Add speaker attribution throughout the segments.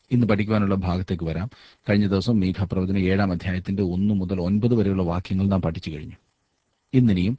Speaker 1: ഇന്ന് പഠിക്കുവാനുള്ള ഭാഗത്തേക്ക് വരാം കഴിഞ്ഞ ദിവസം മീഖ പ്രവചന ഏഴാം അധ്യായത്തിന്റെ ഒന്ന് മുതൽ ഒൻപത് വരെയുള്ള വാക്യങ്ങൾ നാം പഠിച്ചു കഴിഞ്ഞു ഇന്നിനിയും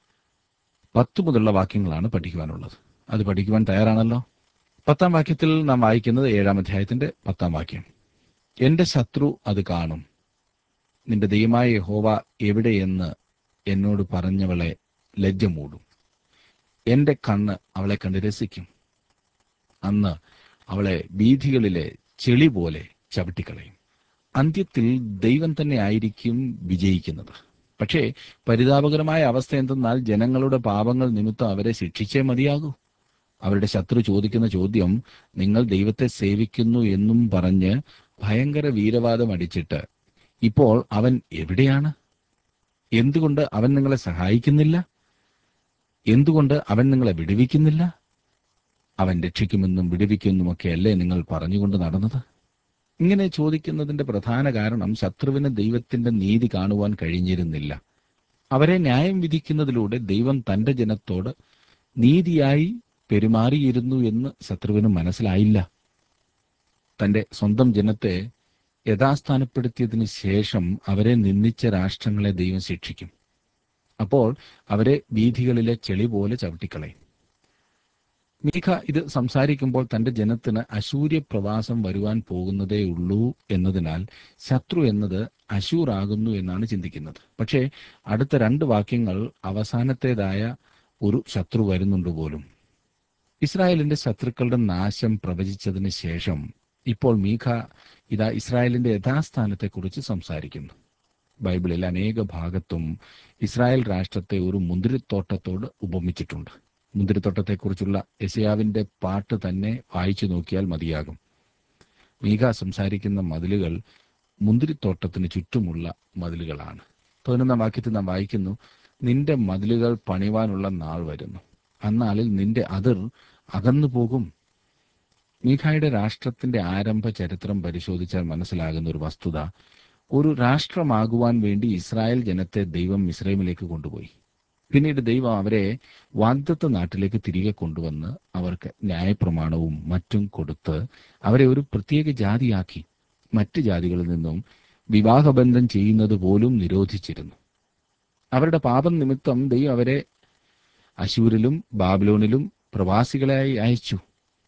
Speaker 1: പത്ത് മുതലുള്ള വാക്യങ്ങളാണ് പഠിക്കുവാനുള്ളത് അത് പഠിക്കുവാൻ തയ്യാറാണല്ലോ പത്താം വാക്യത്തിൽ നാം വായിക്കുന്നത് ഏഴാം അധ്യായത്തിന്റെ പത്താം വാക്യം എന്റെ ശത്രു അത് കാണും നിന്റെ ദൈവമായ യഹോവ എവിടെയെന്ന് എന്നോട് പറഞ്ഞവളെ ലജ്ജ മൂടും എന്റെ കണ്ണ് അവളെ കണ്ട് രസിക്കും അന്ന് അവളെ വീഥികളിലെ ചെളി പോലെ ചവിട്ടിക്കളയും അന്ത്യത്തിൽ ദൈവം തന്നെ ആയിരിക്കും വിജയിക്കുന്നത് പക്ഷേ പരിതാപകരമായ അവസ്ഥ എന്തെന്നാൽ ജനങ്ങളുടെ പാപങ്ങൾ നിമിത്തം അവരെ ശിക്ഷിച്ചേ മതിയാകൂ അവരുടെ ശത്രു ചോദിക്കുന്ന ചോദ്യം നിങ്ങൾ ദൈവത്തെ സേവിക്കുന്നു എന്നും പറഞ്ഞ് ഭയങ്കര വീരവാദം അടിച്ചിട്ട് ഇപ്പോൾ അവൻ എവിടെയാണ് എന്തുകൊണ്ട് അവൻ നിങ്ങളെ സഹായിക്കുന്നില്ല എന്തുകൊണ്ട് അവൻ നിങ്ങളെ വിടുവിക്കുന്നില്ല അവൻ രക്ഷിക്കുമെന്നും വിടുവിക്കുമെന്നുമൊക്കെ അല്ലേ നിങ്ങൾ പറഞ്ഞുകൊണ്ട് നടന്നത് ഇങ്ങനെ ചോദിക്കുന്നതിന്റെ പ്രധാന കാരണം ശത്രുവിന് ദൈവത്തിന്റെ നീതി കാണുവാൻ കഴിഞ്ഞിരുന്നില്ല അവരെ ന്യായം വിധിക്കുന്നതിലൂടെ ദൈവം തന്റെ ജനത്തോട് നീതിയായി പെരുമാറിയിരുന്നു എന്ന് ശത്രുവിന് മനസ്സിലായില്ല തന്റെ സ്വന്തം ജനത്തെ യഥാസ്ഥാനപ്പെടുത്തിയതിനു ശേഷം അവരെ നിന്ദിച്ച രാഷ്ട്രങ്ങളെ ദൈവം ശിക്ഷിക്കും അപ്പോൾ അവരെ വീഥികളിലെ ചെളി പോലെ ചവിട്ടിക്കളയും മീഖ ഇത് സംസാരിക്കുമ്പോൾ തന്റെ ജനത്തിന് അശൂര്യ പ്രവാസം വരുവാൻ പോകുന്നതേ ഉള്ളൂ എന്നതിനാൽ ശത്രു എന്നത് അശൂർ ആകുന്നു എന്നാണ് ചിന്തിക്കുന്നത് പക്ഷേ അടുത്ത രണ്ട് വാക്യങ്ങൾ അവസാനത്തേതായ ഒരു ശത്രു വരുന്നുണ്ട് പോലും ഇസ്രായേലിന്റെ ശത്രുക്കളുടെ നാശം പ്രവചിച്ചതിന് ശേഷം ഇപ്പോൾ മീഖ ഇതാ ഇസ്രായേലിന്റെ യഥാസ്ഥാനത്തെക്കുറിച്ച് സംസാരിക്കുന്നു ബൈബിളിൽ അനേക ഭാഗത്തും ഇസ്രായേൽ രാഷ്ട്രത്തെ ഒരു മുന്തിരിത്തോട്ടത്തോട് ഉപമിച്ചിട്ടുണ്ട് മുന്തിരിത്തോട്ടത്തെക്കുറിച്ചുള്ള യശയാവിന്റെ പാട്ട് തന്നെ വായിച്ചു നോക്കിയാൽ മതിയാകും മീഖ സംസാരിക്കുന്ന മതിലുകൾ മുന്തിരിത്തോട്ടത്തിന് ചുറ്റുമുള്ള മതിലുകളാണ് പതിനൊന്നാം വാക്യത്തിൽ നാം വായിക്കുന്നു നിന്റെ മതിലുകൾ പണിവാനുള്ള നാൾ വരുന്നു അന്നാളിൽ നിന്റെ അതിർ അകന്നു പോകും മീഖായുടെ രാഷ്ട്രത്തിന്റെ ആരംഭ ചരിത്രം പരിശോധിച്ചാൽ മനസ്സിലാകുന്ന ഒരു വസ്തുത ഒരു രാഷ്ട്രമാകുവാൻ വേണ്ടി ഇസ്രായേൽ ജനത്തെ ദൈവം ഇസ്രായേലിലേക്ക് കൊണ്ടുപോയി പിന്നീട് ദൈവം അവരെ വാഗ്ദത്ത നാട്ടിലേക്ക് തിരികെ കൊണ്ടുവന്ന് അവർക്ക് ന്യായപ്രമാണവും മറ്റും കൊടുത്ത് അവരെ ഒരു പ്രത്യേക ജാതിയാക്കി മറ്റ് ജാതികളിൽ നിന്നും വിവാഹബന്ധം ചെയ്യുന്നത് പോലും നിരോധിച്ചിരുന്നു അവരുടെ പാപം നിമിത്തം ദൈവം അവരെ അശൂരിലും ബാബിലോണിലും പ്രവാസികളായി അയച്ചു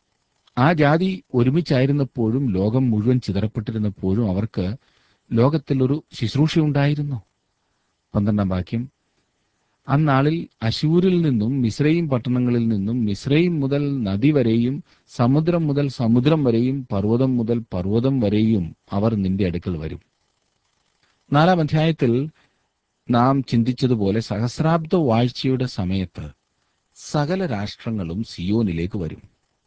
Speaker 1: ആ ജാതി ഒരുമിച്ചായിരുന്നപ്പോഴും ലോകം മുഴുവൻ ചിതറപ്പെട്ടിരുന്നപ്പോഴും അവർക്ക് ലോകത്തിൽ ഒരു ശുശ്രൂഷയുണ്ടായിരുന്നു പന്ത്രണ്ടാം വാക്യം അന്നാളിൽ അശൂരിൽ നിന്നും മിശ്രയും പട്ടണങ്ങളിൽ നിന്നും മിശ്രയും മുതൽ നദി വരെയും സമുദ്രം മുതൽ സമുദ്രം വരെയും പർവ്വതം മുതൽ പർവ്വതം വരെയും അവർ നിന്റെ അടുക്കൽ വരും നാലാം അധ്യായത്തിൽ നാം ചിന്തിച്ചതുപോലെ സഹസ്രാബ്ദ വാഴ്ചയുടെ സമയത്ത് സകല രാഷ്ട്രങ്ങളും സിയോനിലേക്ക് വരും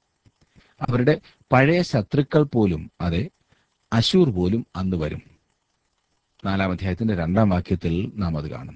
Speaker 1: അവരുടെ പഴയ ശത്രുക്കൾ പോലും അതെ അശൂർ പോലും അന്ന് വരും നാലാം അധ്യായത്തിന്റെ രണ്ടാം വാക്യത്തിൽ നാം അത് കാണും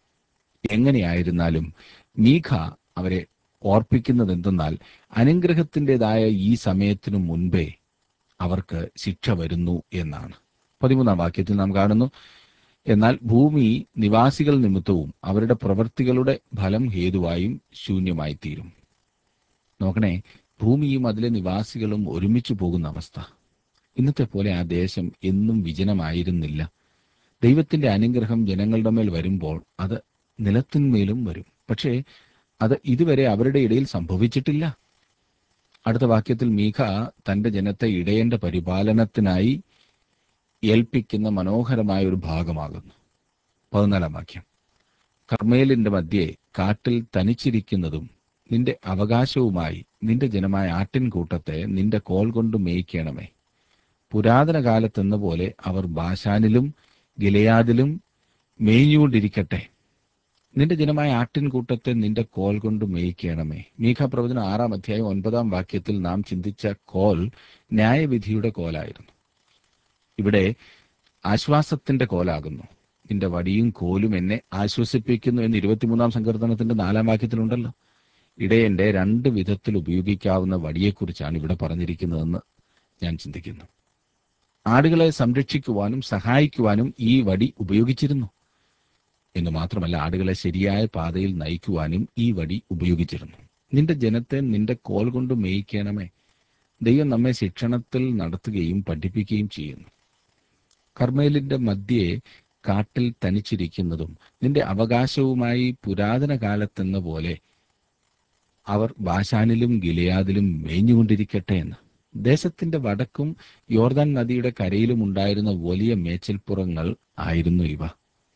Speaker 1: എങ്ങനെയായിരുന്നാലും മീഖ അവരെ ഓർപ്പിക്കുന്നത് എന്തെന്നാൽ അനുഗ്രഹത്തിൻ്റെതായ ഈ സമയത്തിനു മുൻപേ അവർക്ക് ശിക്ഷ വരുന്നു എന്നാണ് പതിമൂന്നാം വാക്യത്തിൽ നാം കാണുന്നു എന്നാൽ ഭൂമി നിവാസികൾ നിമിത്തവും അവരുടെ പ്രവൃത്തികളുടെ ഫലം ഹേതുവായും ശൂന്യമായി തീരും നോക്കണേ ഭൂമിയും അതിലെ നിവാസികളും ഒരുമിച്ച് പോകുന്ന അവസ്ഥ ഇന്നത്തെ പോലെ ആ ദേശം എന്നും വിജനമായിരുന്നില്ല ദൈവത്തിന്റെ അനുഗ്രഹം ജനങ്ങളുടെ മേൽ വരുമ്പോൾ അത് നിലത്തിന്മേലും വരും പക്ഷേ അത് ഇതുവരെ അവരുടെ ഇടയിൽ സംഭവിച്ചിട്ടില്ല അടുത്ത വാക്യത്തിൽ മീഖ തന്റെ ജനത്തെ ഇടയന്റെ പരിപാലനത്തിനായി ഏൽപ്പിക്കുന്ന മനോഹരമായ ഒരു ഭാഗമാകുന്നു പതിനാലാം വാക്യം കർമ്മേലിന്റെ മധ്യേ കാട്ടിൽ തനിച്ചിരിക്കുന്നതും നിന്റെ അവകാശവുമായി നിന്റെ ജനമായ ആട്ടിൻകൂട്ടത്തെ നിന്റെ കോൽ കൊണ്ട് മേയ്ക്കണമേ പുരാതന കാലത്തെന്ന പോലെ അവർ ബാഷാനിലും ഗിലയാദിലും മേഞ്ഞുകൊണ്ടിരിക്കട്ടെ നിന്റെ ജനമായ ആട്ടിൻകൂട്ടത്തെ നിന്റെ കോൽ കൊണ്ട് മേയിക്കണമേ മീഖ പ്രവചനം ആറാം അധ്യായം ഒൻപതാം വാക്യത്തിൽ നാം ചിന്തിച്ച കോൽ ന്യായവിധിയുടെ കോലായിരുന്നു ഇവിടെ ആശ്വാസത്തിന്റെ കോലാകുന്നു നിന്റെ വടിയും കോലും എന്നെ ആശ്വസിപ്പിക്കുന്നു എന്ന് ഇരുപത്തിമൂന്നാം സങ്കീർത്തനത്തിന്റെ നാലാം വാക്യത്തിലുണ്ടല്ലോ ഇടയന്റെ രണ്ട് വിധത്തിൽ ഉപയോഗിക്കാവുന്ന വടിയെക്കുറിച്ചാണ് ഇവിടെ പറഞ്ഞിരിക്കുന്നതെന്ന് ഞാൻ ചിന്തിക്കുന്നു ആടുകളെ സംരക്ഷിക്കുവാനും സഹായിക്കുവാനും ഈ വടി ഉപയോഗിച്ചിരുന്നു എന്ന് മാത്രമല്ല ആടുകളെ ശരിയായ പാതയിൽ നയിക്കുവാനും ഈ വടി ഉപയോഗിച്ചിരുന്നു നിന്റെ ജനത്തെ നിന്റെ കോൽ കൊണ്ട് മേയിക്കണമേ ദൈവം നമ്മെ ശിക്ഷണത്തിൽ നടത്തുകയും പഠിപ്പിക്കുകയും ചെയ്യുന്നു കർമ്മേലിന്റെ മധ്യേ കാട്ടിൽ തനിച്ചിരിക്കുന്നതും നിന്റെ അവകാശവുമായി പുരാതന കാലത്തെന്ന പോലെ അവർ ബാഷാനിലും ഗിലയാദിലും മേഞ്ഞുകൊണ്ടിരിക്കട്ടെ എന്ന് ദേശത്തിന്റെ വടക്കും യോർദാൻ നദിയുടെ കരയിലും ഉണ്ടായിരുന്ന വലിയ മേച്ചിൽപ്പുറങ്ങൾ ആയിരുന്നു ഇവ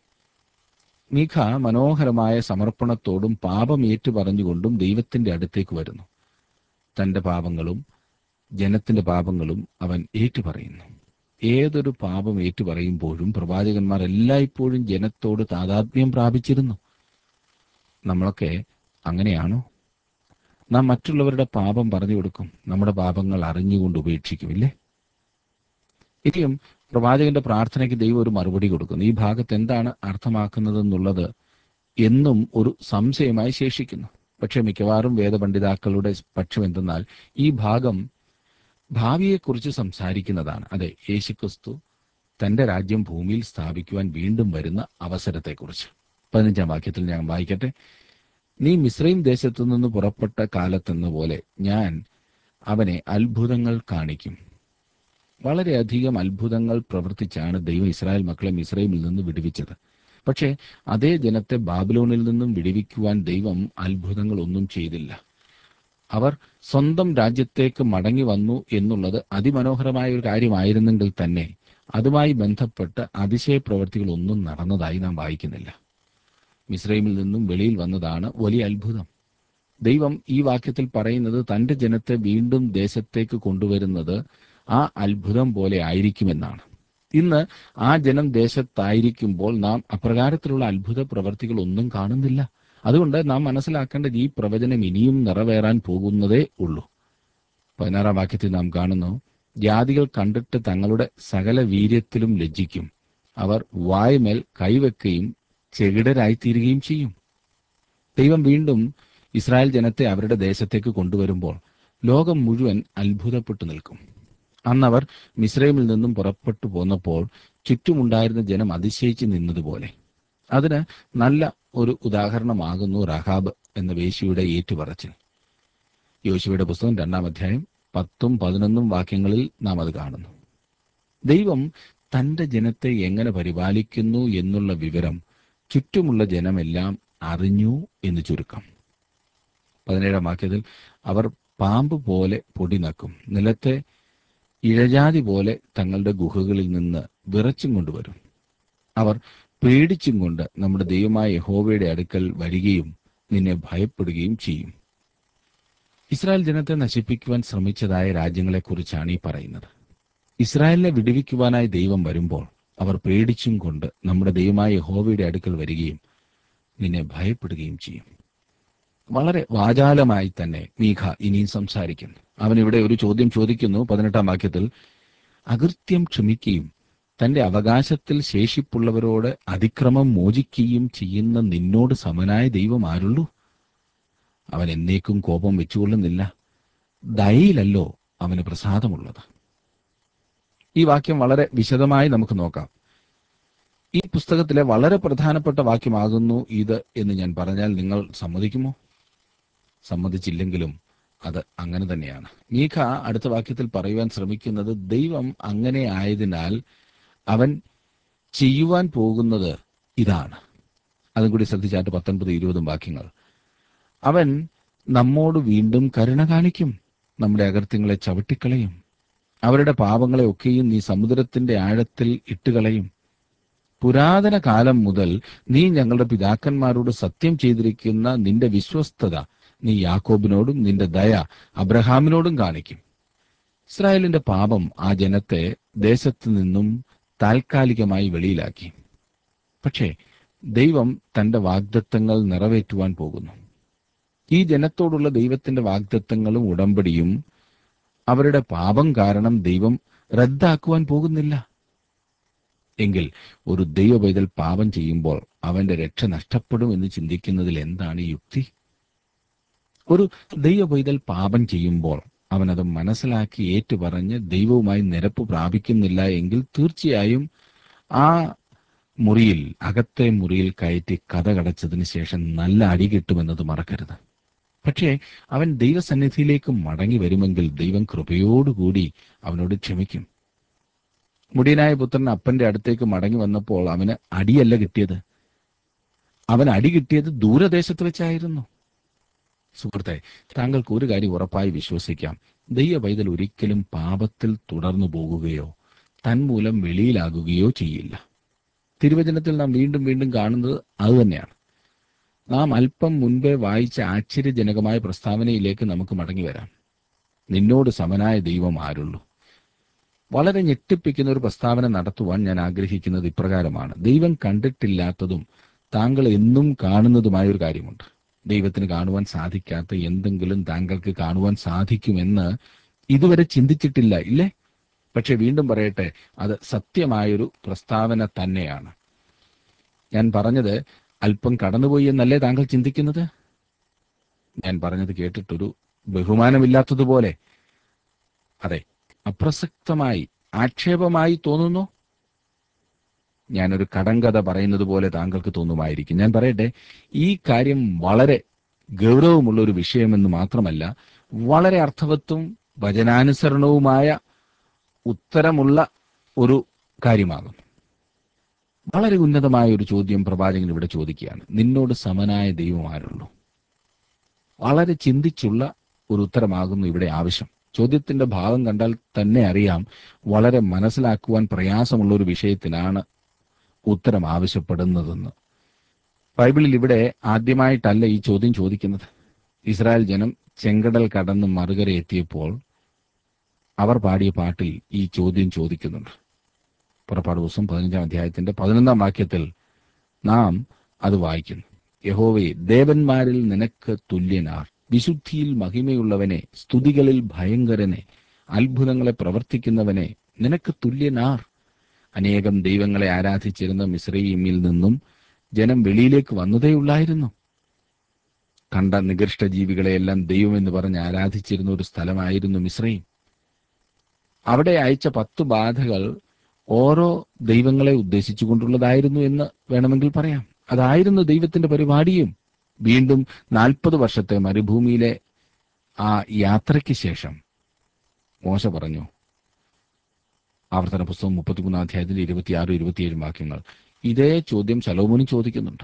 Speaker 1: മീഖ മനോഹരമായ സമർപ്പണത്തോടും പാപം ഏറ്റുപറഞ്ഞുകൊണ്ടും ദൈവത്തിന്റെ അടുത്തേക്ക് വരുന്നു തന്റെ പാപങ്ങളും ജനത്തിന്റെ പാപങ്ങളും അവൻ ഏറ്റുപറയുന്നു ഏതൊരു പാപം ഏറ്റുപറയുമ്പോഴും പ്രവാചകന്മാർ എല്ലായ്പ്പോഴും ജനത്തോട് താതാത്മ്യം പ്രാപിച്ചിരുന്നു നമ്മളൊക്കെ അങ്ങനെയാണോ നാം മറ്റുള്ളവരുടെ പാപം പറഞ്ഞു കൊടുക്കും നമ്മുടെ പാപങ്ങൾ അറിഞ്ഞുകൊണ്ട് ഉപേക്ഷിക്കുമില്ലേ ഇനിയും പ്രവാചകന്റെ പ്രാർത്ഥനയ്ക്ക് ദൈവം ഒരു മറുപടി കൊടുക്കുന്നു ഈ ഭാഗത്ത് എന്താണ് അർത്ഥമാക്കുന്നതെന്നുള്ളത് എന്നും ഒരു സംശയമായി ശേഷിക്കുന്നു പക്ഷെ മിക്കവാറും വേദപണ്ഡിതാക്കളുടെ പക്ഷം എന്തെന്നാൽ ഈ ഭാഗം ഭാവിയെക്കുറിച്ച് സംസാരിക്കുന്നതാണ് അതെ യേശുക്രിസ്തു തന്റെ രാജ്യം ഭൂമിയിൽ സ്ഥാപിക്കുവാൻ വീണ്ടും വരുന്ന അവസരത്തെക്കുറിച്ച് പതിനഞ്ചാം വാക്യത്തിൽ ഞാൻ വായിക്കട്ടെ നീ മിശ്രൈം ദേശത്തു നിന്ന് പുറപ്പെട്ട കാലത്തെന്ന പോലെ ഞാൻ അവനെ അത്ഭുതങ്ങൾ കാണിക്കും വളരെയധികം അത്ഭുതങ്ങൾ പ്രവർത്തിച്ചാണ് ദൈവം ഇസ്രായേൽ മക്കളെ മിശ്രൈമിൽ നിന്ന് വിടുവിച്ചത് പക്ഷേ അതേ ജനത്തെ ബാബിലോണിൽ നിന്നും വിടുവിക്കുവാൻ ദൈവം അത്ഭുതങ്ങൾ ഒന്നും ചെയ്തില്ല അവർ സ്വന്തം രാജ്യത്തേക്ക് മടങ്ങി വന്നു എന്നുള്ളത് അതിമനോഹരമായ ഒരു കാര്യമായിരുന്നെങ്കിൽ തന്നെ അതുമായി ബന്ധപ്പെട്ട് അതിശയ പ്രവൃത്തികളൊന്നും നടന്നതായി നാം വായിക്കുന്നില്ല മിസ്രൈമിൽ നിന്നും വെളിയിൽ വന്നതാണ് വലിയ അത്ഭുതം ദൈവം ഈ വാക്യത്തിൽ പറയുന്നത് തന്റെ ജനത്തെ വീണ്ടും ദേശത്തേക്ക് കൊണ്ടുവരുന്നത് ആ അത്ഭുതം പോലെ ആയിരിക്കുമെന്നാണ് ഇന്ന് ആ ജനം ദേശത്തായിരിക്കുമ്പോൾ നാം അപ്രകാരത്തിലുള്ള അത്ഭുത പ്രവർത്തികൾ ഒന്നും കാണുന്നില്ല അതുകൊണ്ട് നാം മനസ്സിലാക്കേണ്ടത് ഈ പ്രവചനം ഇനിയും നിറവേറാൻ പോകുന്നതേ ഉള്ളൂ പതിനാറാം വാക്യത്തിൽ നാം കാണുന്നു ജാതികൾ കണ്ടിട്ട് തങ്ങളുടെ സകല വീര്യത്തിലും ലജ്ജിക്കും അവർ വായ്മേൽ കൈവെക്കുകയും ചെകിടരായിത്തീരുകയും ചെയ്യും ദൈവം വീണ്ടും ഇസ്രായേൽ ജനത്തെ അവരുടെ ദേശത്തേക്ക് കൊണ്ടുവരുമ്പോൾ ലോകം മുഴുവൻ അത്ഭുതപ്പെട്ടു നിൽക്കും അന്നവർ മിസ്രൈമിൽ നിന്നും പുറപ്പെട്ടു പോന്നപ്പോൾ ചുറ്റുമുണ്ടായിരുന്ന ജനം അതിശയിച്ച് നിന്നതുപോലെ അതിന് നല്ല ഒരു ഉദാഹരണമാകുന്നു റഹാബ് എന്ന വേശിയുടെ ഏറ്റുപറച്ചിൽ യോശുവയുടെ പുസ്തകം രണ്ടാം അധ്യായം പത്തും പതിനൊന്നും വാക്യങ്ങളിൽ നാം അത് കാണുന്നു ദൈവം തന്റെ ജനത്തെ എങ്ങനെ പരിപാലിക്കുന്നു എന്നുള്ള വിവരം ചുറ്റുമുള്ള ജനമെല്ലാം അറിഞ്ഞു എന്ന് ചുരുക്കം പതിനേഴാം വാക്യത്തിൽ അവർ പാമ്പ് പോലെ പൊടി നക്കും നിലത്തെ ഇഴജാതി പോലെ തങ്ങളുടെ ഗുഹകളിൽ നിന്ന് വിറച്ചും കൊണ്ടുവരും അവർ പേടിച്ചും കൊണ്ട് നമ്മുടെ ദൈവമായ യഹോവയുടെ അടുക്കൽ വരികയും നിന്നെ ഭയപ്പെടുകയും ചെയ്യും ഇസ്രായേൽ ജനത്തെ നശിപ്പിക്കുവാൻ ശ്രമിച്ചതായ രാജ്യങ്ങളെക്കുറിച്ചാണ് ഈ പറയുന്നത് ഇസ്രായേലിനെ വിടുവിക്കുവാനായി ദൈവം വരുമ്പോൾ അവർ പേടിച്ചും കൊണ്ട് നമ്മുടെ ദൈവമായ യഹോവയുടെ അടുക്കൽ വരികയും നിന്നെ ഭയപ്പെടുകയും ചെയ്യും വളരെ വാചാലമായി തന്നെ മീഖ ഇനിയും സംസാരിക്കുന്നു അവൻ ഇവിടെ ഒരു ചോദ്യം ചോദിക്കുന്നു പതിനെട്ടാം വാക്യത്തിൽ അകൃത്യം ക്ഷമിക്കുകയും തന്റെ അവകാശത്തിൽ ശേഷിപ്പുള്ളവരോട് അതിക്രമം മോചിക്കുകയും ചെയ്യുന്ന നിന്നോട് സമനായ ദൈവം ആരുള്ളൂ അവൻ എന്നേക്കും കോപം വെച്ചുകൊള്ളുന്നില്ല ദയയിലല്ലോ അവന് പ്രസാദമുള്ളത് ഈ വാക്യം വളരെ വിശദമായി നമുക്ക് നോക്കാം ഈ പുസ്തകത്തിലെ വളരെ പ്രധാനപ്പെട്ട വാക്യമാകുന്നു ഇത് എന്ന് ഞാൻ പറഞ്ഞാൽ നിങ്ങൾ സമ്മതിക്കുമോ സമ്മതിച്ചില്ലെങ്കിലും അത് അങ്ങനെ തന്നെയാണ് മീഖ അടുത്ത വാക്യത്തിൽ പറയുവാൻ ശ്രമിക്കുന്നത് ദൈവം അങ്ങനെ ആയതിനാൽ അവൻ ചെയ്യുവാൻ പോകുന്നത് ഇതാണ് അതും കൂടി ശ്രദ്ധിച്ചാട്ട് പത്തൊൻപത് ഇരുപതും വാക്യങ്ങൾ അവൻ നമ്മോട് വീണ്ടും കരുണ കാണിക്കും നമ്മുടെ അകൃത്യങ്ങളെ ചവിട്ടിക്കളയും അവരുടെ പാപങ്ങളെ ഒക്കെയും നീ സമുദ്രത്തിന്റെ ആഴത്തിൽ ഇട്ടുകളയും പുരാതന കാലം മുതൽ നീ ഞങ്ങളുടെ പിതാക്കന്മാരോട് സത്യം ചെയ്തിരിക്കുന്ന നിന്റെ വിശ്വസ്തത നീ യാക്കോബിനോടും നിന്റെ ദയ അബ്രഹാമിനോടും കാണിക്കും ഇസ്രായേലിന്റെ പാപം ആ ജനത്തെ ദേശത്തു നിന്നും താൽക്കാലികമായി വെളിയിലാക്കി പക്ഷേ ദൈവം തന്റെ വാഗ്ദത്തങ്ങൾ നിറവേറ്റുവാൻ പോകുന്നു ഈ ജനത്തോടുള്ള ദൈവത്തിന്റെ വാഗ്ദത്തങ്ങളും ഉടമ്പടിയും അവരുടെ പാപം കാരണം ദൈവം റദ്ദാക്കുവാൻ പോകുന്നില്ല എങ്കിൽ ഒരു ദൈവ പൈതൽ പാപം ചെയ്യുമ്പോൾ അവന്റെ രക്ഷ നഷ്ടപ്പെടും എന്ന് ചിന്തിക്കുന്നതിൽ എന്താണ് യുക്തി ഒരു ദൈവ പൈതൽ പാപം ചെയ്യുമ്പോൾ അവനത് മനസ്സിലാക്കി ഏറ്റുപറഞ്ഞ് ദൈവവുമായി നിരപ്പ് പ്രാപിക്കുന്നില്ല എങ്കിൽ തീർച്ചയായും ആ മുറിയിൽ അകത്തെ മുറിയിൽ കയറ്റി കഥ കടച്ചതിന് ശേഷം നല്ല അടി കിട്ടുമെന്നത് മറക്കരുത് പക്ഷേ അവൻ ദൈവസന്നിധിയിലേക്ക് മടങ്ങി വരുമെങ്കിൽ ദൈവം കൃപയോടുകൂടി അവനോട് ക്ഷമിക്കും മുടിയനായ പുത്രൻ അപ്പന്റെ അടുത്തേക്ക് മടങ്ങി വന്നപ്പോൾ അവന് അടിയല്ല കിട്ടിയത് അവൻ അടി കിട്ടിയത് ദൂരദേശത്ത് വെച്ചായിരുന്നു സുഹൃത്തെ താങ്കൾക്ക് ഒരു കാര്യം ഉറപ്പായി വിശ്വസിക്കാം ദൈവ പൈതൽ ഒരിക്കലും പാപത്തിൽ തുടർന്നു പോകുകയോ തന്മൂലം വെളിയിലാകുകയോ ചെയ്യില്ല തിരുവചനത്തിൽ നാം വീണ്ടും വീണ്ടും കാണുന്നത് അതുതന്നെയാണ് നാം അല്പം മുൻപേ വായിച്ച ആശ്ചര്യജനകമായ പ്രസ്താവനയിലേക്ക് നമുക്ക് മടങ്ങി വരാം നിന്നോട് സമനായ ദൈവം ആരുള്ളൂ വളരെ ഞെട്ടിപ്പിക്കുന്ന ഒരു പ്രസ്താവന നടത്തുവാൻ ഞാൻ ആഗ്രഹിക്കുന്നത് ഇപ്രകാരമാണ് ദൈവം കണ്ടിട്ടില്ലാത്തതും താങ്കൾ എന്നും കാണുന്നതുമായ ഒരു കാര്യമുണ്ട് ദൈവത്തിന് കാണുവാൻ സാധിക്കാത്ത എന്തെങ്കിലും താങ്കൾക്ക് കാണുവാൻ സാധിക്കുമെന്ന് ഇതുവരെ ചിന്തിച്ചിട്ടില്ല ഇല്ലേ പക്ഷെ വീണ്ടും പറയട്ടെ അത് സത്യമായൊരു പ്രസ്താവന തന്നെയാണ് ഞാൻ പറഞ്ഞത് അല്പം കടന്നുപോയി എന്നല്ലേ താങ്കൾ ചിന്തിക്കുന്നത് ഞാൻ പറഞ്ഞത് കേട്ടിട്ടൊരു ബഹുമാനമില്ലാത്തതുപോലെ അതെ അപ്രസക്തമായി ആക്ഷേപമായി തോന്നുന്നു ഞാനൊരു കടങ്കഥ പറയുന്നത് പോലെ താങ്കൾക്ക് തോന്നുമായിരിക്കും ഞാൻ പറയട്ടെ ഈ കാര്യം വളരെ ഗൗരവമുള്ള ഒരു വിഷയമെന്ന് മാത്രമല്ല വളരെ അർത്ഥവത്വം വചനാനുസരണവുമായ ഉത്തരമുള്ള ഒരു കാര്യമാകുന്നു വളരെ ഉന്നതമായ ഒരു ചോദ്യം പ്രവാചകൻ ഇവിടെ ചോദിക്കുകയാണ് നിന്നോട് സമനായ ദൈവം ആരുള്ളൂ വളരെ ചിന്തിച്ചുള്ള ഒരു ഉത്തരമാകുന്നു ഇവിടെ ആവശ്യം ചോദ്യത്തിന്റെ ഭാവം കണ്ടാൽ തന്നെ അറിയാം വളരെ മനസ്സിലാക്കുവാൻ പ്രയാസമുള്ള ഒരു വിഷയത്തിനാണ് ഉത്തരം ആവശ്യപ്പെടുന്നതെന്ന് ബൈബിളിൽ ഇവിടെ ആദ്യമായിട്ടല്ല ഈ ചോദ്യം ചോദിക്കുന്നത് ഇസ്രായേൽ ജനം ചെങ്കടൽ കടന്ന് മറുകര എത്തിയപ്പോൾ അവർ പാടിയ പാട്ടിൽ ഈ ചോദ്യം ചോദിക്കുന്നുണ്ട് പുറപ്പാട് ദിവസം പതിനഞ്ചാം അധ്യായത്തിന്റെ പതിനൊന്നാം വാക്യത്തിൽ നാം അത് വായിക്കുന്നു യഹോവേ ദേവന്മാരിൽ നിനക്ക് തുല്യനാർ വിശുദ്ധിയിൽ മഹിമയുള്ളവനെ സ്തുതികളിൽ ഭയങ്കരനെ അത്ഭുതങ്ങളെ പ്രവർത്തിക്കുന്നവനെ നിനക്ക് തുല്യനാർ അനേകം ദൈവങ്ങളെ ആരാധിച്ചിരുന്ന മിശ്രയിമിൽ നിന്നും ജനം വെളിയിലേക്ക് വന്നതേയുള്ളായിരുന്നു കണ്ട നികൃഷ്ട ജീവികളെയെല്ലാം ദൈവമെന്ന് പറഞ്ഞ് ആരാധിച്ചിരുന്ന ഒരു സ്ഥലമായിരുന്നു മിശ്രയും അവിടെ അയച്ച പത്ത് ബാധകൾ ഓരോ ദൈവങ്ങളെ ഉദ്ദേശിച്ചുകൊണ്ടുള്ളതായിരുന്നു എന്ന് വേണമെങ്കിൽ പറയാം അതായിരുന്നു ദൈവത്തിന്റെ പരിപാടിയും വീണ്ടും നാൽപ്പത് വർഷത്തെ മരുഭൂമിയിലെ ആ യാത്രയ്ക്ക് ശേഷം മോശ പറഞ്ഞു ആവർത്തന പുസ്തകം മുപ്പത്തിമൂന്നാം അധ്യായത്തിന്റെ ഇരുപത്തിയാറ് ഇരുപത്തിയേഴ് വാക്യങ്ങൾ ഇതേ ചോദ്യം ശലോമോനും ചോദിക്കുന്നുണ്ട്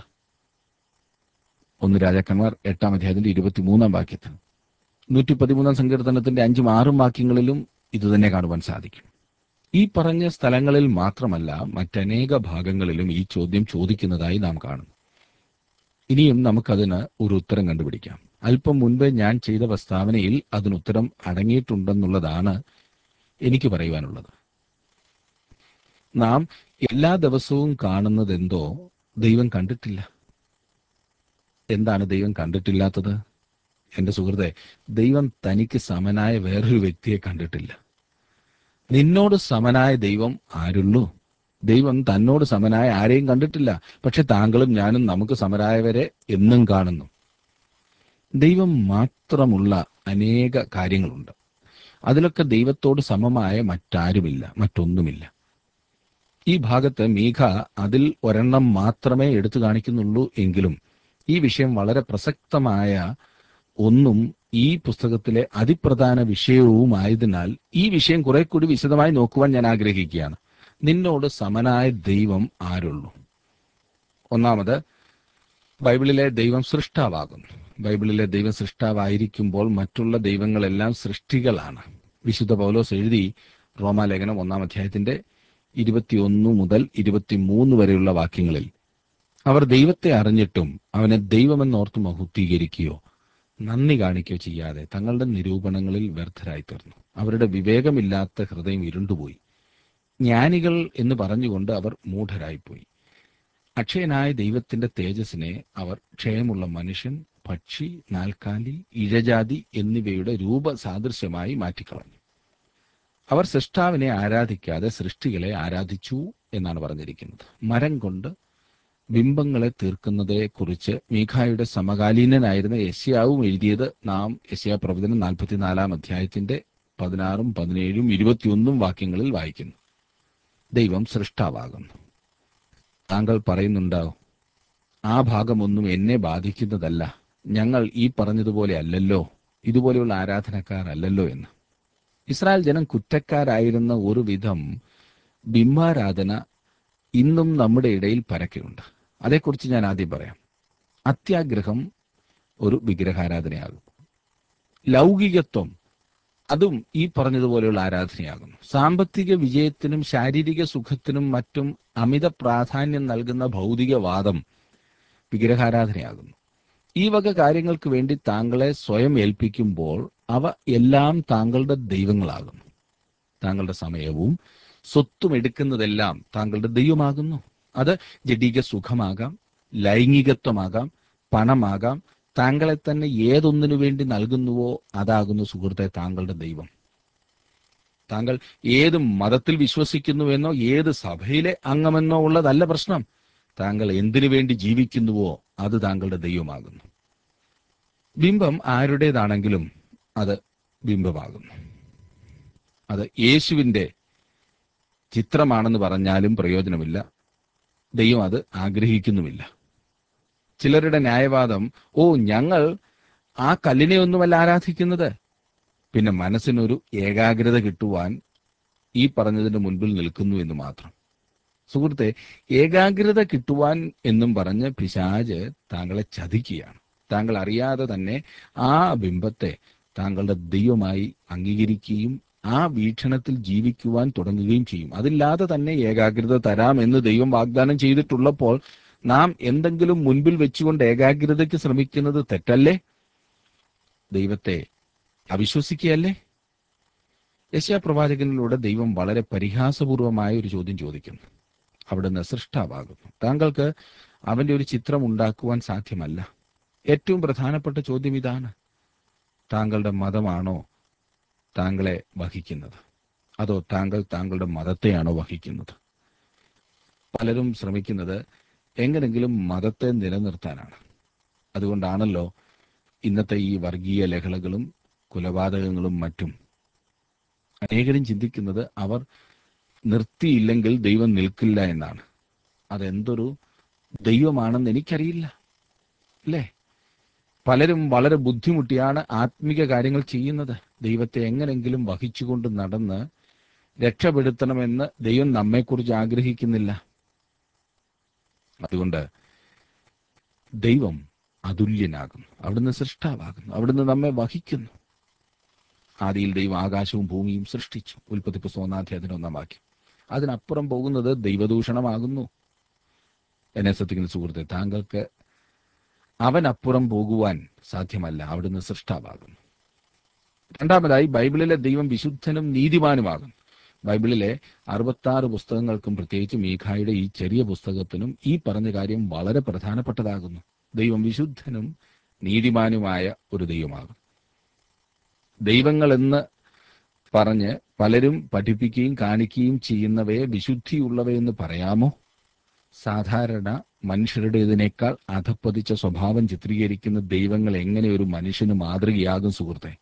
Speaker 1: ഒന്ന് രാജാക്കന്മാർ എട്ടാം അധ്യായത്തിന്റെ ഇരുപത്തിമൂന്നാം വാക്യത്തിൽ നൂറ്റി പതിമൂന്നാം സങ്കീർത്തനത്തിന്റെ അഞ്ചും ആറും വാക്യങ്ങളിലും ഇതുതന്നെ കാണുവാൻ സാധിക്കും ഈ പറഞ്ഞ സ്ഥലങ്ങളിൽ മാത്രമല്ല മറ്റനേക ഭാഗങ്ങളിലും ഈ ചോദ്യം ചോദിക്കുന്നതായി നാം കാണും ഇനിയും നമുക്കതിന് ഒരു ഉത്തരം കണ്ടുപിടിക്കാം അല്പം മുൻപേ ഞാൻ ചെയ്ത പ്രസ്താവനയിൽ അതിന് ഉത്തരം അടങ്ങിയിട്ടുണ്ടെന്നുള്ളതാണ് എനിക്ക് പറയുവാനുള്ളത് നാം എല്ലാ ദിവസവും കാണുന്നതെന്തോ ദൈവം കണ്ടിട്ടില്ല എന്താണ് ദൈവം കണ്ടിട്ടില്ലാത്തത് എന്റെ സുഹൃത്തെ ദൈവം തനിക്ക് സമനായ വേറൊരു വ്യക്തിയെ കണ്ടിട്ടില്ല നിന്നോട് സമനായ ദൈവം ആരുള്ളൂ ദൈവം തന്നോട് സമനായ ആരെയും കണ്ടിട്ടില്ല പക്ഷെ താങ്കളും ഞാനും നമുക്ക് സമരായവരെ എന്നും കാണുന്നു ദൈവം മാത്രമുള്ള അനേക കാര്യങ്ങളുണ്ട് അതിലൊക്കെ ദൈവത്തോട് സമമായ മറ്റാരുമില്ല മറ്റൊന്നുമില്ല ഈ ഭാഗത്ത് മീഖ അതിൽ ഒരെണ്ണം മാത്രമേ എടുത്തു കാണിക്കുന്നുള്ളൂ എങ്കിലും ഈ വിഷയം വളരെ പ്രസക്തമായ ഒന്നും ഈ പുസ്തകത്തിലെ അതിപ്രധാന വിഷയവുമായതിനാൽ ഈ വിഷയം കുറെ കൂടി വിശദമായി നോക്കുവാൻ ഞാൻ ആഗ്രഹിക്കുകയാണ് നിന്നോട് സമനായ ദൈവം ആരുള്ളൂ ഒന്നാമത് ബൈബിളിലെ ദൈവം സൃഷ്ടാവാകുന്നു ബൈബിളിലെ ദൈവം സൃഷ്ടാവായിരിക്കുമ്പോൾ മറ്റുള്ള ദൈവങ്ങളെല്ലാം സൃഷ്ടികളാണ് വിശുദ്ധ പൗലോസ് എഴുതി റോമാലേഖനം ഒന്നാം അധ്യായത്തിന്റെ ഇരുപത്തിയൊന്ന് മുതൽ ഇരുപത്തിമൂന്ന് വരെയുള്ള വാക്യങ്ങളിൽ അവർ ദൈവത്തെ അറിഞ്ഞിട്ടും അവനെ ദൈവമെന്നോർത്ത് മഹുദ്ധീകരിക്കുകയോ നന്ദി കാണിക്കുകയോ ചെയ്യാതെ തങ്ങളുടെ നിരൂപണങ്ങളിൽ വ്യർത്ഥരായി തീർന്നു അവരുടെ വിവേകമില്ലാത്ത ഹൃദയം ഇരുണ്ടുപോയി ജ്ഞാനികൾ എന്ന് പറഞ്ഞുകൊണ്ട് അവർ മൂഢരായിപ്പോയി അക്ഷയനായ ദൈവത്തിന്റെ തേജസ്സിനെ അവർ ക്ഷയമുള്ള മനുഷ്യൻ പക്ഷി നാൽക്കാലി ഇഴജാതി എന്നിവയുടെ രൂപസാദൃശ്യമായി മാറ്റിക്കളഞ്ഞു അവർ സൃഷ്ടാവിനെ ആരാധിക്കാതെ സൃഷ്ടികളെ ആരാധിച്ചു എന്നാണ് പറഞ്ഞിരിക്കുന്നത് മരം കൊണ്ട് ബിംബങ്ങളെ തീർക്കുന്നതെ കുറിച്ച് മീഖായുടെ സമകാലീനനായിരുന്ന യശ്യാവും എഴുതിയത് നാം യശ്യാ പ്രവചനം നാൽപ്പത്തിനാലാം അധ്യായത്തിന്റെ പതിനാറും പതിനേഴും ഇരുപത്തിയൊന്നും വാക്യങ്ങളിൽ വായിക്കുന്നു ദൈവം സൃഷ്ടാവാകുന്നു താങ്കൾ പറയുന്നുണ്ടാവും ആ ഭാഗമൊന്നും എന്നെ ബാധിക്കുന്നതല്ല ഞങ്ങൾ ഈ പറഞ്ഞതുപോലെ അല്ലല്ലോ ഇതുപോലെയുള്ള ആരാധനക്കാരല്ലല്ലോ എന്ന് ഇസ്രായേൽ ജനം കുറ്റക്കാരായിരുന്ന ഒരു വിധം ബിംബാരാധന ഇന്നും നമ്മുടെ ഇടയിൽ പരക്കെയുണ്ട് അതേക്കുറിച്ച് ഞാൻ ആദ്യം പറയാം അത്യാഗ്രഹം ഒരു വിഗ്രഹാരാധനയാകും ലൗകികത്വം അതും ഈ പറഞ്ഞതുപോലെയുള്ള ആരാധനയാകുന്നു സാമ്പത്തിക വിജയത്തിനും ശാരീരിക സുഖത്തിനും മറ്റും അമിത പ്രാധാന്യം നൽകുന്ന ഭൗതികവാദം വിഗ്രഹാരാധനയാകുന്നു ഈ വക കാര്യങ്ങൾക്ക് വേണ്ടി താങ്കളെ സ്വയം ഏൽപ്പിക്കുമ്പോൾ അവ എല്ലാം താങ്കളുടെ ദൈവങ്ങളാകുന്നു താങ്കളുടെ സമയവും സ്വത്തും എടുക്കുന്നതെല്ലാം താങ്കളുടെ ദൈവമാകുന്നു അത് ജഡിക സുഖമാകാം ലൈംഗികത്വമാകാം പണമാകാം താങ്കളെ തന്നെ ഏതൊന്നിനു വേണ്ടി നൽകുന്നുവോ അതാകുന്നു സുഹൃത്തെ താങ്കളുടെ ദൈവം താങ്കൾ ഏത് മതത്തിൽ വിശ്വസിക്കുന്നുവെന്നോ ഏത് സഭയിലെ അംഗമെന്നോ ഉള്ളതല്ല പ്രശ്നം താങ്കൾ എന്തിനു വേണ്ടി ജീവിക്കുന്നുവോ അത് താങ്കളുടെ ദൈവമാകുന്നു ബിംബം ആരുടേതാണെങ്കിലും അത് ബിംബമാകുന്നു അത് യേശുവിന്റെ ചിത്രമാണെന്ന് പറഞ്ഞാലും പ്രയോജനമില്ല ദൈവം അത് ആഗ്രഹിക്കുന്നുമില്ല ചിലരുടെ ന്യായവാദം ഓ ഞങ്ങൾ ആ കല്ലിനെ ഒന്നുമല്ല ആരാധിക്കുന്നത് പിന്നെ മനസ്സിനൊരു ഏകാഗ്രത കിട്ടുവാൻ ഈ പറഞ്ഞതിന് മുൻപിൽ നിൽക്കുന്നു എന്ന് മാത്രം സുഹൃത്തെ ഏകാഗ്രത കിട്ടുവാൻ എന്നും പറഞ്ഞ് പിശാജ് താങ്കളെ ചതിക്കുകയാണ് താങ്കൾ അറിയാതെ തന്നെ ആ ബിംബത്തെ താങ്കളുടെ ദൈവമായി അംഗീകരിക്കുകയും ആ വീക്ഷണത്തിൽ ജീവിക്കുവാൻ തുടങ്ങുകയും ചെയ്യും അതില്ലാതെ തന്നെ ഏകാഗ്രത തരാം എന്ന് ദൈവം വാഗ്ദാനം ചെയ്തിട്ടുള്ളപ്പോൾ നാം എന്തെങ്കിലും മുൻപിൽ വെച്ചുകൊണ്ട് ഏകാഗ്രതയ്ക്ക് ശ്രമിക്കുന്നത് തെറ്റല്ലേ ദൈവത്തെ അവിശ്വസിക്കുകയല്ലേ യശാ പ്രവാചകനിലൂടെ ദൈവം വളരെ പരിഹാസപൂർവമായ ഒരു ചോദ്യം ചോദിക്കുന്നു അവിടുന്ന് സൃഷ്ടാവാകുന്നു താങ്കൾക്ക് അവന്റെ ഒരു ചിത്രം ഉണ്ടാക്കുവാൻ സാധ്യമല്ല ഏറ്റവും പ്രധാനപ്പെട്ട ചോദ്യം ഇതാണ് താങ്കളുടെ മതമാണോ താങ്കളെ വഹിക്കുന്നത് അതോ താങ്കൾ താങ്കളുടെ മതത്തെയാണോ വഹിക്കുന്നത് പലരും ശ്രമിക്കുന്നത് എങ്ങനെങ്കിലും മതത്തെ നിലനിർത്താനാണ് അതുകൊണ്ടാണല്ലോ ഇന്നത്തെ ഈ വർഗീയ ലഹളകളും കൊലപാതകങ്ങളും മറ്റും അനേകരും ചിന്തിക്കുന്നത് അവർ നിർത്തിയില്ലെങ്കിൽ ദൈവം നിൽക്കില്ല എന്നാണ് അതെന്തൊരു ദൈവമാണെന്ന് എനിക്കറിയില്ല അല്ലേ പലരും വളരെ ബുദ്ധിമുട്ടിയാണ് ആത്മിക കാര്യങ്ങൾ ചെയ്യുന്നത് ദൈവത്തെ എങ്ങനെങ്കിലും വഹിച്ചുകൊണ്ട് നടന്ന് രക്ഷപ്പെടുത്തണമെന്ന് ദൈവം നമ്മെക്കുറിച്ച് ആഗ്രഹിക്കുന്നില്ല അതുകൊണ്ട് ദൈവം അതുല്യനാകുന്നു അവിടുന്ന് സൃഷ്ടാവാകുന്നു അവിടുന്ന് നമ്മെ വഹിക്കുന്നു ആദിയിൽ ദൈവം ആകാശവും ഭൂമിയും സൃഷ്ടിച്ചു ഉൽപ്പത്തി പുസ്തകം ഒന്നാധ്യായത്തിന് ഒന്നാം വാക്യം അതിനപ്പുറം പോകുന്നത് ദൈവദൂഷണമാകുന്നു എന്നെ ശ്രദ്ധിക്കുന്ന സുഹൃത്തെ താങ്കൾക്ക് അവനപ്പുറം പോകുവാൻ സാധ്യമല്ല അവിടുന്ന് സൃഷ്ടാവാകുന്നു രണ്ടാമതായി ബൈബിളിലെ ദൈവം വിശുദ്ധനും നീതിമാനുമാകുന്നു ബൈബിളിലെ അറുപത്താറ് പുസ്തകങ്ങൾക്കും പ്രത്യേകിച്ച് മീഖായുടെ ഈ ചെറിയ പുസ്തകത്തിനും ഈ പറഞ്ഞ കാര്യം വളരെ പ്രധാനപ്പെട്ടതാകുന്നു ദൈവം വിശുദ്ധനും നീതിമാനുമായ ഒരു ദൈവമാകും ദൈവങ്ങളെന്ന് പറഞ്ഞ് പലരും പഠിപ്പിക്കുകയും കാണിക്കുകയും ചെയ്യുന്നവയെ വിശുദ്ധിയുള്ളവയെന്ന് പറയാമോ സാധാരണ മനുഷ്യരുടേതിനേക്കാൾ അധപ്പതിച്ച സ്വഭാവം ചിത്രീകരിക്കുന്ന ദൈവങ്ങൾ എങ്ങനെ ഒരു മനുഷ്യന് മാതൃകയാകും സുഹൃത്തെ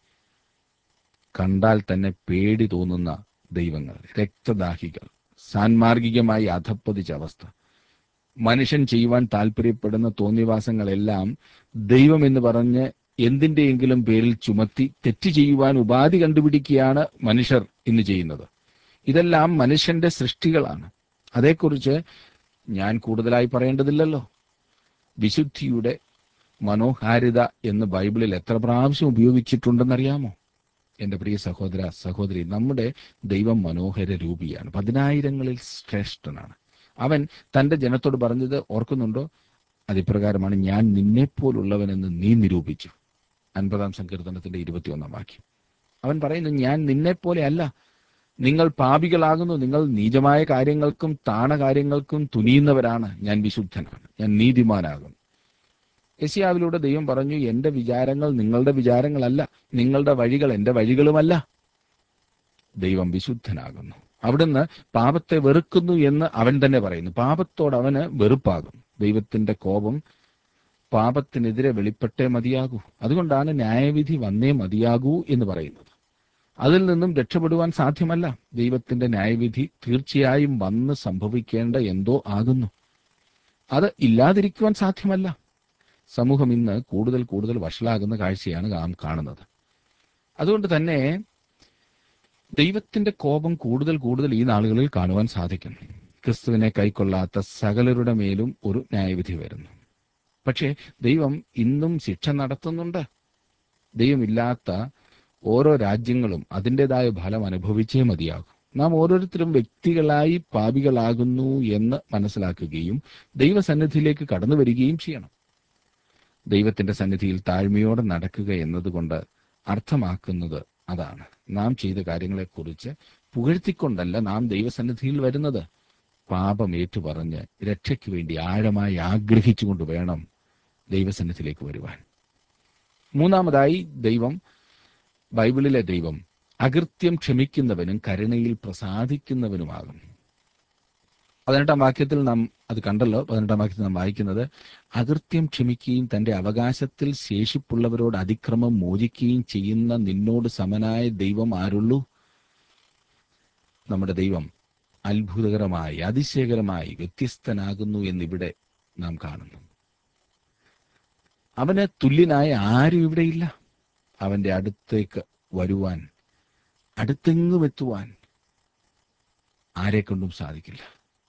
Speaker 1: കണ്ടാൽ തന്നെ പേടി തോന്നുന്ന ദൈവങ്ങൾ രക്തദാഹികൾ സാൻമാർഗികമായി അധപ്പതിച്ച അവസ്ഥ മനുഷ്യൻ ചെയ്യുവാൻ താല്പര്യപ്പെടുന്ന തോന്നിവാസങ്ങളെല്ലാം ദൈവം എന്ന് പറഞ്ഞ് എന്തിന്റെയെങ്കിലും പേരിൽ ചുമത്തി തെറ്റ് ചെയ്യുവാൻ ഉപാധി കണ്ടുപിടിക്കുകയാണ് മനുഷ്യർ ഇന്ന് ചെയ്യുന്നത് ഇതെല്ലാം മനുഷ്യന്റെ സൃഷ്ടികളാണ് അതേക്കുറിച്ച് ഞാൻ കൂടുതലായി പറയേണ്ടതില്ലല്ലോ വിശുദ്ധിയുടെ മനോഹാരിത എന്ന് ബൈബിളിൽ എത്ര പ്രാവശ്യം ഉപയോഗിച്ചിട്ടുണ്ടെന്നറിയാമോ എന്റെ പ്രിയ സഹോദര സഹോദരി നമ്മുടെ ദൈവം മനോഹര രൂപിയാണ് പതിനായിരങ്ങളിൽ ശ്രേഷ്ഠനാണ് അവൻ തന്റെ ജനത്തോട് പറഞ്ഞത് ഓർക്കുന്നുണ്ടോ അതിപ്രകാരമാണ് ഞാൻ നിന്നെപ്പോലുള്ളവനെന്ന് നീ നിരൂപിച്ചു അൻപതാം സങ്കീർത്തനത്തിന്റെ ഇരുപത്തിയൊന്നാം വാക്യം അവൻ പറയുന്നു ഞാൻ നിന്നെപ്പോലെ അല്ല നിങ്ങൾ പാപികളാകുന്നു നിങ്ങൾ നീചമായ കാര്യങ്ങൾക്കും താണ കാര്യങ്ങൾക്കും തുനിയുന്നവരാണ് ഞാൻ വിശുദ്ധനാണ് ഞാൻ നീതിമാനാകുന്നു യശിയാവിലൂടെ ദൈവം പറഞ്ഞു എന്റെ വിചാരങ്ങൾ നിങ്ങളുടെ വിചാരങ്ങളല്ല നിങ്ങളുടെ വഴികൾ എന്റെ വഴികളുമല്ല ദൈവം വിശുദ്ധനാകുന്നു അവിടുന്ന് പാപത്തെ വെറുക്കുന്നു എന്ന് അവൻ തന്നെ പറയുന്നു പാപത്തോട് അവന് വെറുപ്പാകും ദൈവത്തിന്റെ കോപം പാപത്തിനെതിരെ വെളിപ്പെട്ടേ മതിയാകൂ അതുകൊണ്ടാണ് ന്യായവിധി വന്നേ മതിയാകൂ എന്ന് പറയുന്നത് അതിൽ നിന്നും രക്ഷപ്പെടുവാൻ സാധ്യമല്ല ദൈവത്തിന്റെ ന്യായവിധി തീർച്ചയായും വന്ന് സംഭവിക്കേണ്ട എന്തോ ആകുന്നു അത് ഇല്ലാതിരിക്കുവാൻ സാധ്യമല്ല സമൂഹം ഇന്ന് കൂടുതൽ കൂടുതൽ വഷളാകുന്ന കാഴ്ചയാണ് നാം കാണുന്നത് അതുകൊണ്ട് തന്നെ ദൈവത്തിന്റെ കോപം കൂടുതൽ കൂടുതൽ ഈ നാളുകളിൽ കാണുവാൻ സാധിക്കും ക്രിസ്തുവിനെ കൈക്കൊള്ളാത്ത സകലരുടെ മേലും ഒരു ന്യായവിധി വരുന്നു പക്ഷേ ദൈവം ഇന്നും ശിക്ഷ നടത്തുന്നുണ്ട് ദൈവമില്ലാത്ത ഓരോ രാജ്യങ്ങളും അതിൻ്റെതായ ഫലം അനുഭവിച്ചേ മതിയാകും നാം ഓരോരുത്തരും വ്യക്തികളായി പാപികളാകുന്നു എന്ന് മനസ്സിലാക്കുകയും ദൈവസന്നിധിയിലേക്ക് കടന്നു വരികയും ചെയ്യണം ദൈവത്തിന്റെ സന്നിധിയിൽ താഴ്മയോടെ നടക്കുക എന്നതുകൊണ്ട് അർത്ഥമാക്കുന്നത് അതാണ് നാം ചെയ്ത കാര്യങ്ങളെക്കുറിച്ച് പുകഴ്ത്തിക്കൊണ്ടല്ല നാം ദൈവസന്നിധിയിൽ വരുന്നത് പാപം ഏറ്റുപറഞ്ഞ് രക്ഷയ്ക്ക് വേണ്ടി ആഴമായി ആഗ്രഹിച്ചുകൊണ്ട് വേണം ദൈവസന്നിധിയിലേക്ക് വരുവാൻ മൂന്നാമതായി ദൈവം ബൈബിളിലെ ദൈവം അകൃത്യം ക്ഷമിക്കുന്നവനും കരുണയിൽ പ്രസാദിക്കുന്നവനുമാകും പതിനെട്ടാം വാക്യത്തിൽ നാം അത് കണ്ടല്ലോ പതിനെട്ടാം വാക്യത്തിൽ നാം വായിക്കുന്നത് അകൃത്യം ക്ഷമിക്കുകയും തന്റെ അവകാശത്തിൽ ശേഷിപ്പുള്ളവരോട് അതിക്രമം മോചിക്കുകയും ചെയ്യുന്ന നിന്നോട് സമനായ ദൈവം ആരുള്ളൂ നമ്മുടെ ദൈവം അത്ഭുതകരമായി അതിശയകരമായി വ്യത്യസ്തനാകുന്നു എന്നിവിടെ നാം കാണുന്നു അവന് തുല്യനായ ആരും ഇവിടെയില്ല അവന്റെ അടുത്തേക്ക് വരുവാൻ അടുത്തെങ്ങും എത്തുവാൻ ആരെക്കൊണ്ടും സാധിക്കില്ല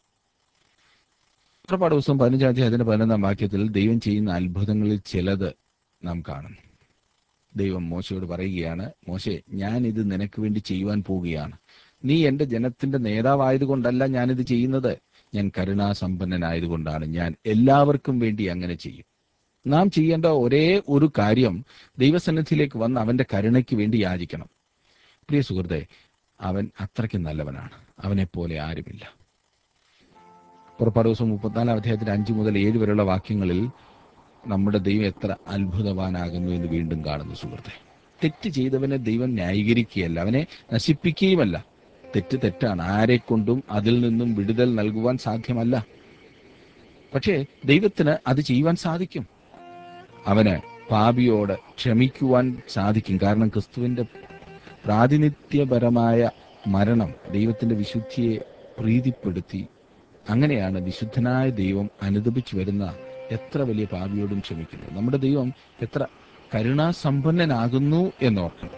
Speaker 1: പുറപ്പാട് ദിവസം പതിനഞ്ചാം അധ്യായത്തിന്റെ പതിനൊന്നാം വാക്യത്തിൽ ദൈവം ചെയ്യുന്ന അത്ഭുതങ്ങളിൽ ചിലത് നാം കാണുന്നു ദൈവം മോശയോട് പറയുകയാണ് മോശെ ഞാൻ ഇത് നിനക്ക് വേണ്ടി ചെയ്യുവാൻ പോവുകയാണ് നീ എന്റെ ജനത്തിന്റെ നേതാവായതുകൊണ്ടല്ല ഞാനിത് ചെയ്യുന്നത് ഞാൻ കരുണാസമ്പന്നനായതുകൊണ്ടാണ് ഞാൻ എല്ലാവർക്കും വേണ്ടി അങ്ങനെ ചെയ്യും നാം ചെയ്യേണ്ട ഒരേ ഒരു കാര്യം ദൈവസന്നിധിയിലേക്ക് വന്ന് അവന്റെ കരുണയ്ക്ക് വേണ്ടി യാചിക്കണം പ്രിയ സുഹൃത്തെ അവൻ അത്രയ്ക്ക് നല്ലവനാണ് അവനെപ്പോലെ ആരുമില്ല പുറപ്പാട് ദിവസം മുപ്പത്തിനാലാം അധ്യായത്തിന്റെ അഞ്ച് മുതൽ ഏഴ് വരെയുള്ള വാക്യങ്ങളിൽ നമ്മുടെ ദൈവം എത്ര അത്ഭുതവാനാകുന്നു എന്ന് വീണ്ടും കാണുന്നു സുഹൃത്തെ തെറ്റ് ചെയ്തവനെ ദൈവം ന്യായീകരിക്കുകയല്ല അവനെ നശിപ്പിക്കുകയുമല്ല തെറ്റ് തെറ്റാണ് ആരെക്കൊണ്ടും അതിൽ നിന്നും വിടുതൽ നൽകുവാൻ സാധ്യമല്ല പക്ഷേ ദൈവത്തിന് അത് ചെയ്യുവാൻ സാധിക്കും അവന് പാപിയോട് ക്ഷമിക്കുവാൻ സാധിക്കും കാരണം ക്രിസ്തുവിന്റെ പ്രാതിനിധ്യപരമായ മരണം ദൈവത്തിന്റെ വിശുദ്ധിയെ പ്രീതിപ്പെടുത്തി അങ്ങനെയാണ് വിശുദ്ധനായ ദൈവം അനുദപിച്ചു വരുന്ന എത്ര വലിയ പാപിയോടും ക്ഷമിക്കുന്നത് നമ്മുടെ ദൈവം എത്ര കരുണാസമ്പന്നനാകുന്നു എന്നോർക്കണം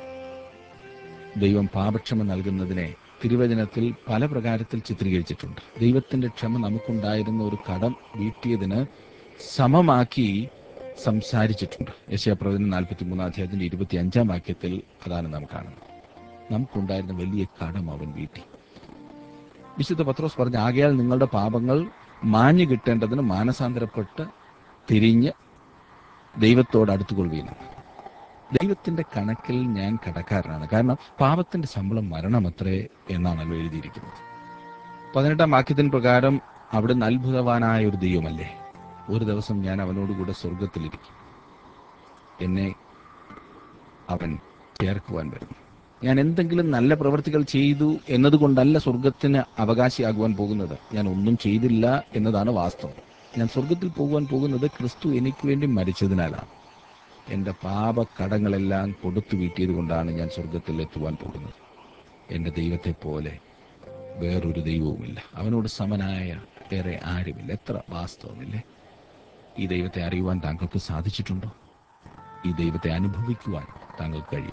Speaker 1: ദൈവം പാപക്ഷമ നൽകുന്നതിനെ തിരുവചനത്തിൽ പല പ്രകാരത്തിൽ ചിത്രീകരിച്ചിട്ടുണ്ട് ദൈവത്തിന്റെ ക്ഷമ നമുക്കുണ്ടായിരുന്ന ഒരു കടം വീട്ടിയതിന് സമമാക്കി സംസാരിച്ചിട്ടുണ്ട് യശയപ്രവചനം നാൽപ്പത്തി മൂന്നാം അധ്യായത്തിന്റെ ഇരുപത്തി അഞ്ചാം വാക്യത്തിൽ അതാണ് നാം കാണുന്നത് നമുക്കുണ്ടായിരുന്ന വലിയ കടം അവൻ വീട്ടി വിശുദ്ധ പത്രോസ് പറഞ്ഞ ആകയാൽ നിങ്ങളുടെ പാപങ്ങൾ മാഞ്ഞു കിട്ടേണ്ടതിന് മാനസാന്തരപ്പെട്ട് തിരിഞ്ഞ് ദൈവത്തോട് അടുത്തുകൊള്ളുകയാണ് ദൈവത്തിന്റെ കണക്കിൽ ഞാൻ കടക്കാരനാണ് കാരണം പാപത്തിന്റെ ശമ്പളം മരണമത്രേ എന്നാണല്ലോ എഴുതിയിരിക്കുന്നത് പതിനെട്ടാം വാക്യത്തിന് പ്രകാരം അവിടുന്ന് അത്ഭുതവാനായ ഒരു ദൈവമല്ലേ ഒരു ദിവസം ഞാൻ അവനോടുകൂടെ സ്വർഗത്തിലിരിക്കും എന്നെ അവൻ ചേർക്കുവാൻ വരും ഞാൻ എന്തെങ്കിലും നല്ല പ്രവൃത്തികൾ ചെയ്തു എന്നതുകൊണ്ടല്ല സ്വർഗത്തിന് അവകാശിയാകുവാൻ പോകുന്നത് ഞാൻ ഒന്നും ചെയ്തില്ല എന്നതാണ് വാസ്തവം ഞാൻ സ്വർഗത്തിൽ പോകുവാൻ പോകുന്നത് ക്രിസ്തു എനിക്ക് വേണ്ടി മരിച്ചതിനാലാണ് എൻ്റെ പാപക്കടങ്ങളെല്ലാം കൊടുത്തു വീട്ടിയത് കൊണ്ടാണ് ഞാൻ സ്വർഗത്തിൽ എത്തുവാൻ പോകുന്നത് എൻ്റെ ദൈവത്തെ പോലെ വേറൊരു ദൈവവുമില്ല അവനോട് സമനായ വേറെ ആരുമില്ല എത്ര വാസ്തവമില്ലേ ഈ ദൈവത്തെ അറിയുവാൻ താങ്കൾക്ക് സാധിച്ചിട്ടുണ്ടോ ഈ ദൈവത്തെ അനുഭവിക്കുവാൻ താങ്കൾക്ക് കഴിയും